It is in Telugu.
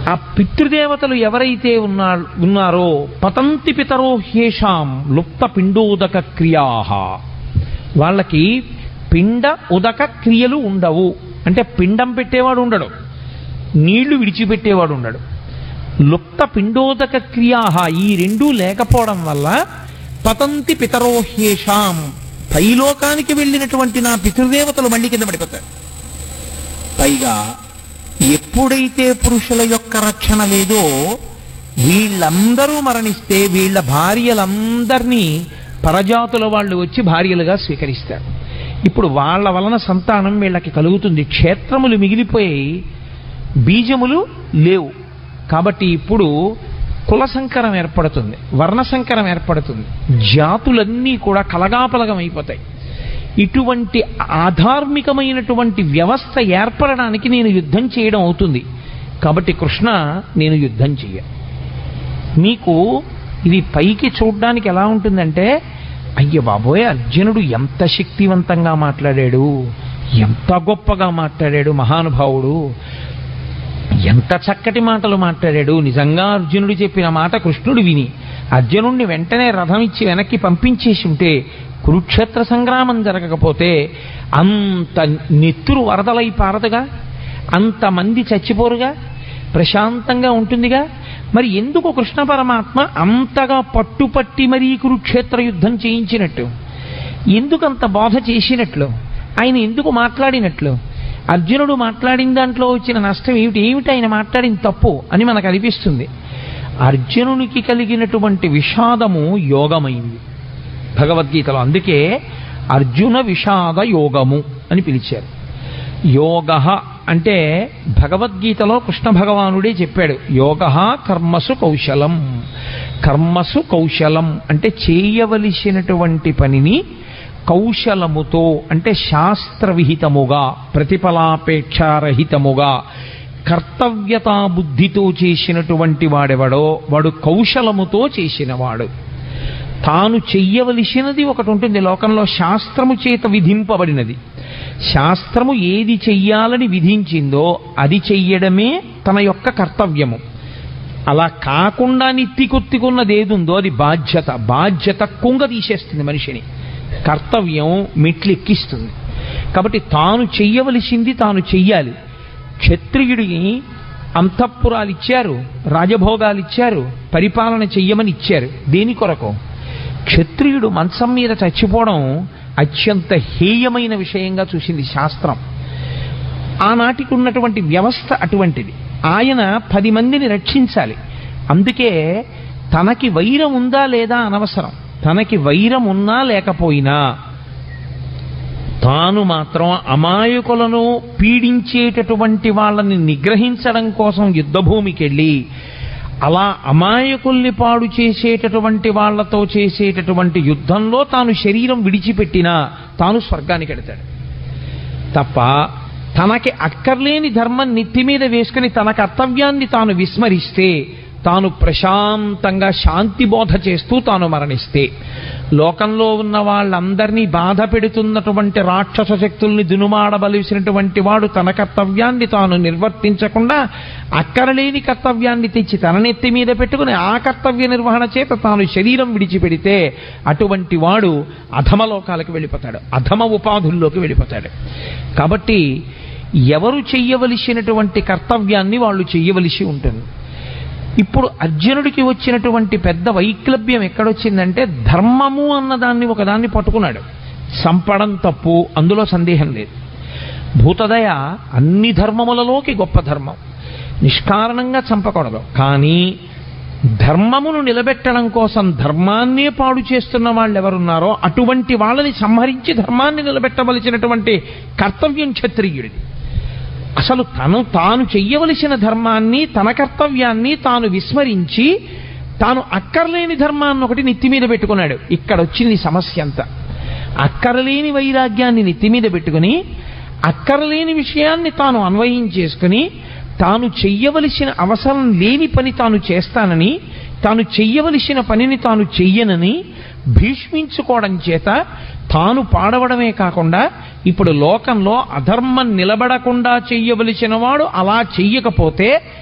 ఆ పితృదేవతలు ఎవరైతే ఉన్నా ఉన్నారో పతంతి పితరో హ్యేషాం లుప్త పిండోదక క్రియా వాళ్ళకి పిండ ఉదక క్రియలు ఉండవు అంటే పిండం పెట్టేవాడు ఉండడు నీళ్లు విడిచిపెట్టేవాడు ఉండడు లుప్త పిండోదక క్రియా ఈ రెండూ లేకపోవడం వల్ల పతంతి పితరోహ్యేషాం పైలోకానికి వెళ్ళినటువంటి నా పితృదేవతలు మళ్ళీ కింద పడిపోతారు పైగా ఎప్పుడైతే పురుషుల యొక్క రక్షణ లేదో వీళ్ళందరూ మరణిస్తే వీళ్ళ భార్యలందరినీ పరజాతుల వాళ్ళు వచ్చి భార్యలుగా స్వీకరిస్తారు ఇప్పుడు వాళ్ళ వలన సంతానం వీళ్ళకి కలుగుతుంది క్షేత్రములు మిగిలిపోయి బీజములు లేవు కాబట్టి ఇప్పుడు కుల సంకరం ఏర్పడుతుంది వర్ణ సంకరం ఏర్పడుతుంది జాతులన్నీ కూడా కలగాపలగం అయిపోతాయి ఇటువంటి ఆధార్మికమైనటువంటి వ్యవస్థ ఏర్పడడానికి నేను యుద్ధం చేయడం అవుతుంది కాబట్టి కృష్ణ నేను యుద్ధం చెయ్య మీకు ఇది పైకి చూడడానికి ఎలా ఉంటుందంటే అయ్య బాబోయ్ అర్జునుడు ఎంత శక్తివంతంగా మాట్లాడాడు ఎంత గొప్పగా మాట్లాడాడు మహానుభావుడు ఎంత చక్కటి మాటలు మాట్లాడాడు నిజంగా అర్జునుడు చెప్పిన మాట కృష్ణుడు విని అర్జునుడిని వెంటనే రథం ఇచ్చి వెనక్కి పంపించేసి ఉంటే కురుక్షేత్ర సంగ్రామం జరగకపోతే అంత నెత్తురు వరదలై పారదుగా అంతమంది చచ్చిపోరుగా ప్రశాంతంగా ఉంటుందిగా మరి ఎందుకు కృష్ణ పరమాత్మ అంతగా పట్టుపట్టి మరీ కురుక్షేత్ర యుద్ధం చేయించినట్టు ఎందుకు అంత బోధ చేసినట్లు ఆయన ఎందుకు మాట్లాడినట్లు అర్జునుడు మాట్లాడిన దాంట్లో వచ్చిన నష్టం ఏమిటి ఏమిటి ఆయన మాట్లాడిన తప్పు అని మనకు అనిపిస్తుంది అర్జునునికి కలిగినటువంటి విషాదము యోగమైంది భగవద్గీతలో అందుకే అర్జున విషాద యోగము అని పిలిచారు యోగ అంటే భగవద్గీతలో కృష్ణ భగవానుడే చెప్పాడు యోగ కర్మసు కౌశలం కర్మసు కౌశలం అంటే చేయవలసినటువంటి పనిని కౌశలముతో అంటే శాస్త్రవిహితముగా ప్రతిఫలాపేక్షారహితముగా కర్తవ్యతా బుద్ధితో చేసినటువంటి వాడెవడో వాడు కౌశలముతో చేసినవాడు తాను చెయ్యవలసినది ఒకటి ఉంటుంది లోకంలో శాస్త్రము చేత విధింపబడినది శాస్త్రము ఏది చెయ్యాలని విధించిందో అది చెయ్యడమే తన యొక్క కర్తవ్యము అలా కాకుండా నెత్తికొత్తికున్నది ఏదుందో అది బాధ్యత బాధ్యత కుంగ తీసేస్తుంది మనిషిని కర్తవ్యం మెట్లెక్కిస్తుంది కాబట్టి తాను చెయ్యవలసింది తాను చెయ్యాలి క్షత్రియుడిని అంతఃపురాలు ఇచ్చారు రాజభోగాలు ఇచ్చారు పరిపాలన చెయ్యమని ఇచ్చారు దేని కొరకు క్షత్రియుడు మంచం మీద చచ్చిపోవడం అత్యంత హేయమైన విషయంగా చూసింది శాస్త్రం ఆనాటికి ఉన్నటువంటి వ్యవస్థ అటువంటిది ఆయన పది మందిని రక్షించాలి అందుకే తనకి వైరం ఉందా లేదా అనవసరం తనకి వైరం ఉన్నా లేకపోయినా తాను మాత్రం అమాయకులను పీడించేటటువంటి వాళ్ళని నిగ్రహించడం కోసం యుద్ధభూమికి వెళ్ళి అలా అమాయకుల్ని పాడు చేసేటటువంటి వాళ్లతో చేసేటటువంటి యుద్ధంలో తాను శరీరం విడిచిపెట్టినా తాను స్వర్గానికి వెడతాడు తప్ప తనకి అక్కర్లేని ధర్మం నెత్తి మీద వేసుకుని తన కర్తవ్యాన్ని తాను విస్మరిస్తే తాను ప్రశాంతంగా శాంతి బోధ చేస్తూ తాను మరణిస్తే లోకంలో ఉన్న వాళ్ళందరినీ బాధ పెడుతున్నటువంటి రాక్షస శక్తుల్ని దునుమాడవలసినటువంటి వాడు తన కర్తవ్యాన్ని తాను నిర్వర్తించకుండా అక్కరలేని కర్తవ్యాన్ని తెచ్చి తన నెత్తి మీద పెట్టుకుని ఆ కర్తవ్య నిర్వహణ చేత తాను శరీరం విడిచిపెడితే అటువంటి వాడు అధమలోకాలకు వెళ్ళిపోతాడు అధమ ఉపాధుల్లోకి వెళ్ళిపోతాడు కాబట్టి ఎవరు చెయ్యవలసినటువంటి కర్తవ్యాన్ని వాళ్ళు చెయ్యవలసి ఉంటుంది ఇప్పుడు అర్జునుడికి వచ్చినటువంటి పెద్ద వైక్లభ్యం ఎక్కడొచ్చిందంటే ధర్మము అన్నదాన్ని ఒకదాన్ని పట్టుకున్నాడు చంపడం తప్పు అందులో సందేహం లేదు భూతదయ అన్ని ధర్మములలోకి గొప్ప ధర్మం నిష్కారణంగా చంపకూడదు కానీ ధర్మమును నిలబెట్టడం కోసం ధర్మాన్నే పాడు చేస్తున్న వాళ్ళు ఎవరున్నారో అటువంటి వాళ్ళని సంహరించి ధర్మాన్ని నిలబెట్టవలసినటువంటి కర్తవ్యం క్షత్రియుడిది అసలు తను తాను చెయ్యవలసిన ధర్మాన్ని తన కర్తవ్యాన్ని తాను విస్మరించి తాను అక్కర్లేని ధర్మాన్ని ఒకటి నెత్తి మీద పెట్టుకున్నాడు ఇక్కడ వచ్చింది సమస్య అంతా అక్కరలేని వైరాగ్యాన్ని నెత్తి మీద పెట్టుకుని అక్కరలేని విషయాన్ని తాను అన్వయం చేసుకుని తాను చెయ్యవలసిన అవసరం లేని పని తాను చేస్తానని తాను చెయ్యవలసిన పనిని తాను చెయ్యనని భీష్మించుకోవడం చేత తాను పాడవడమే కాకుండా ఇప్పుడు లోకంలో అధర్మం నిలబడకుండా చెయ్యవలసిన వాడు అలా చెయ్యకపోతే